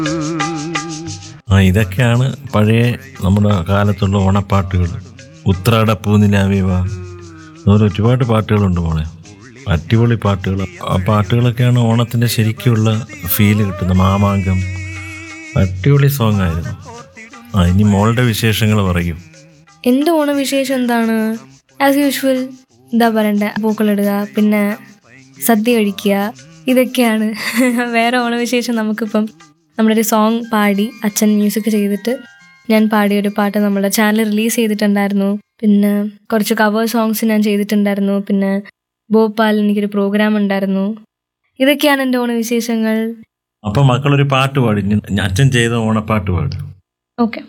ആ ഇതൊക്കെയാണ് പഴയ നമ്മുടെ കാലത്തുള്ള ഓണപ്പാട്ടുകൾ ഉത്രാട പൂനിലാവിവ അതുപോലെ ഒരുപാട് പാട്ടുകളുണ്ട് മോളെ അടിപൊളി പാട്ടുകൾ ആ പാട്ടുകളൊക്കെയാണ് ഓണത്തിൻ്റെ ശരിക്കുള്ള ഫീല് കിട്ടുന്നത് മാമാങ്കം അടിപൊളി സോങ് ആയിരുന്നു ആ ഇനി മോളുടെ വിശേഷങ്ങൾ പറയും എൻ്റെ ഓണവിശേഷം എന്താണ് ആസ് യൂഷ്വൽ എന്താ പറയണ്ടേ പൂക്കളിടുക പിന്നെ സദ്യ കഴിക്കുക ഇതൊക്കെയാണ് വേറെ ഓണവിശേഷം നമുക്കിപ്പം നമ്മുടെ ഒരു സോങ് പാടി അച്ഛൻ മ്യൂസിക് ചെയ്തിട്ട് ഞാൻ പാടിയ ഒരു പാട്ട് നമ്മുടെ ചാനൽ റിലീസ് ചെയ്തിട്ടുണ്ടായിരുന്നു പിന്നെ കുറച്ച് കവർ സോങ്സ് ഞാൻ ചെയ്തിട്ടുണ്ടായിരുന്നു പിന്നെ ഭോപ്പാൽ എനിക്കൊരു പ്രോഗ്രാം ഉണ്ടായിരുന്നു ഇതൊക്കെയാണ് എൻ്റെ ഓണവിശേഷങ്ങൾ അപ്പം മക്കളൊരു പാട്ട് പാടി ഇനി അച്ഛൻ ചെയ്ത ഓണപ്പാട്ട് പാടും ഓക്കെ